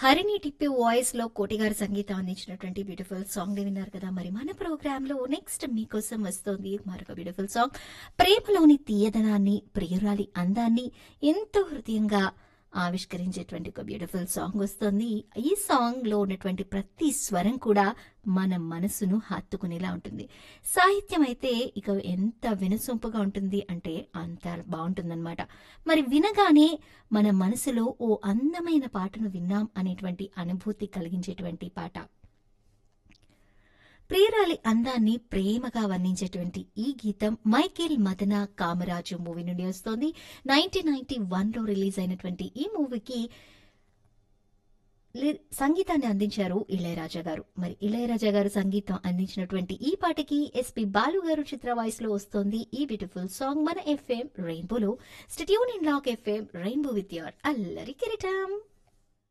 Harini టిప్పి voice లో కోటి గారి సంగీతం అందించినటువంటి బ్యూటిఫుల్ సాంగ్ ని విన్నారు కదా మరి మన ప్రోగ్రామ్ లో నెక్స్ట్ మీకోసం వస్తుంది మరొక బ్యూటిఫుల్ సాంగ్ ప్రేమలోని తీయదనాన్ని ప్రియురాలి అందాన్ని ఎంతో హృదయంగా ఆవిష్కరించేటువంటి ఒక బ్యూటిఫుల్ సాంగ్ వస్తుంది ఈ సాంగ్ లో ఉన్నటువంటి ప్రతి స్వరం కూడా మన మనసును హత్తుకునేలా ఉంటుంది సాహిత్యం అయితే ఇక ఎంత వినసొంపుగా ఉంటుంది అంటే అంత బాగుంటుందన్నమాట మరి వినగానే మన మనసులో ఓ అందమైన పాటను విన్నాం అనేటువంటి అనుభూతి కలిగించేటువంటి పాట ప్రియురాలి అందాన్ని ప్రేమగా వర్ణించేటువంటి ఈ గీతం మైకేల్ మదన కామరాజు మూవీ నుండి వస్తోంది నైన్టీన్ నైన్టీ వన్ లో రిలీజ్ అయినటువంటి ఈ మూవీకి లి- సంగీతాన్ని అందించారు ఇళయరాజా గారు మరి ఇళయరాజా గారు సంగీతం అందించినటువంటి ఈ పాటకి ఎస్పి బాలు గారు చిత్ర వాయిస్ లో వస్తోంది ఈ బ్యూటిఫుల్ సాంగ్ మన ఎఫ్ఎం రెయిన్బోలో studio in lock FM rainbow with your Allari కిరీటం